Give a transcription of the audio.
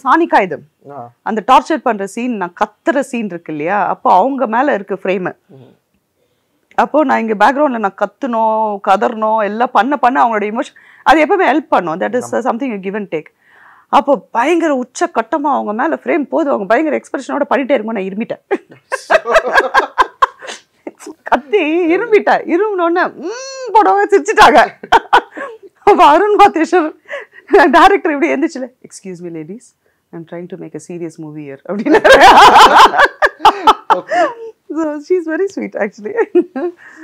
சாணி காகிதம் ஆ. அந்த டார்ச்சர் பண்ற சீன் நான் கத்துற சீன் இருக்கு இல்லையா அப்போ அவங்க மேல இருக்கு ஃப்ரேமு ம். அப்போ நான் இங்க பேக்ரவுண்ட்ல நான் கத்தணும் கதறணும் எல்லாம் பண்ண பண்ண அவங்களோட இமோஷன் அது எப்பவுமே ஹெல்ப் பண்ணும் that is something you give and take அப்போ பயங்கர உச்ச கட்டமா அவங்க மேல ஃப்ரேம் போது அவங்க பயங்கர எக்ஸ்பிரஷனோட பண்ணிட்டே இருக்கும் நான் இருமிட்டேன் கத்தி இருமிட்டேன் இருமினோடனே ம் போடவே சிரிச்சிட்டாங்க அப்போ அருண் மாதேஸ்வர் டேரக்டர் இப்படி எந்திரிச்சுல excuse me ladies I'm trying to make a serious movie here அப்படின்னு she is very sweet actually